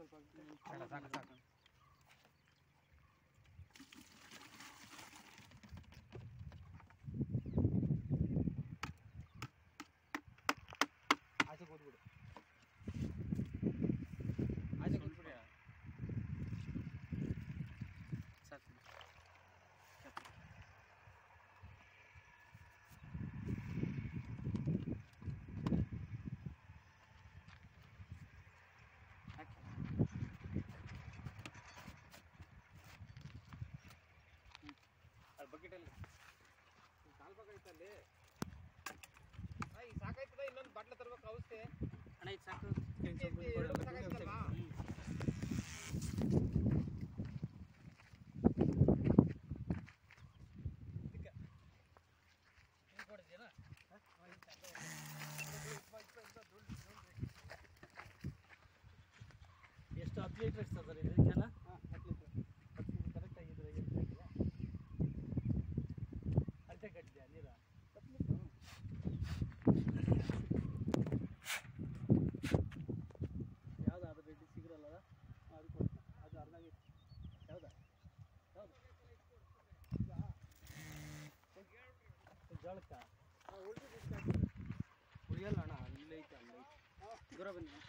ಸಾಕು ಸಾಕು ಸಾಕು ಆಚೆ ಕೂತ್ಬಿಡು ಆಚೆ ಕೂತ್ಬಿಡಿ ಸಾಕು ಸಾಕು. ಹಾಕಿ ಅಲ್ಲಿ ಬಕೆಟಲ್ಲಿ ಕಾಲ್ ಭಾಗ ಐತಲ್ಲಿ ಈ ಸಾಕಾಯ್ತದ ಇನ್ನೊಂದು ಬಾಟ್ಲ ತರ್ಬೇಕು ಔಷಧಿ ಅಣ್ಣ ಇದು ಸಾಕು ಎತ್ತಿ, ಎತ್ತಿ, ಎರಡು ಸಾಕಾಯ್ತಲ್ವಾ? ಎಷ್ಟು ಹತ್ತು ಲೀಟ್ರ್ ಎಷ್ಟು ಸರ್ ಇದಕ್ಕೆಲ್ಲ ಹಾಂ ಹತ್ತು ಲೀಟ್ರ್ ಹತ್ತು ಲೀಟ್ರ್ ಕರೆಕ್ಟ್ ಆಗಿದ್ರೆ ಅಳತೆ ಕಟ್ಟಿದ್ಯಾ ನೀರ ಹತ್ತು ಲೀಟ್ರ್ ಯಾವ್ದು ಅದು ರೆಡ್ಡಿ ಸಿಗರಲ್ಲ ಅದು ಕೊಡ್ತೀನಿ ಅದು ಅರ್ಧ ಲೀಟ್ರ್ ಯಾವ್ದಾ ಯಾವ್ದು ಜಳಕ ಹಾಂ ಉಳಿದು ಉಳಿಯಲ್ಲ ಅಣ್ಣ ಅಲ್ಲೈತೆ ಅಲ್ಲೈತೆ ದೂರ ಬನ್ನಿ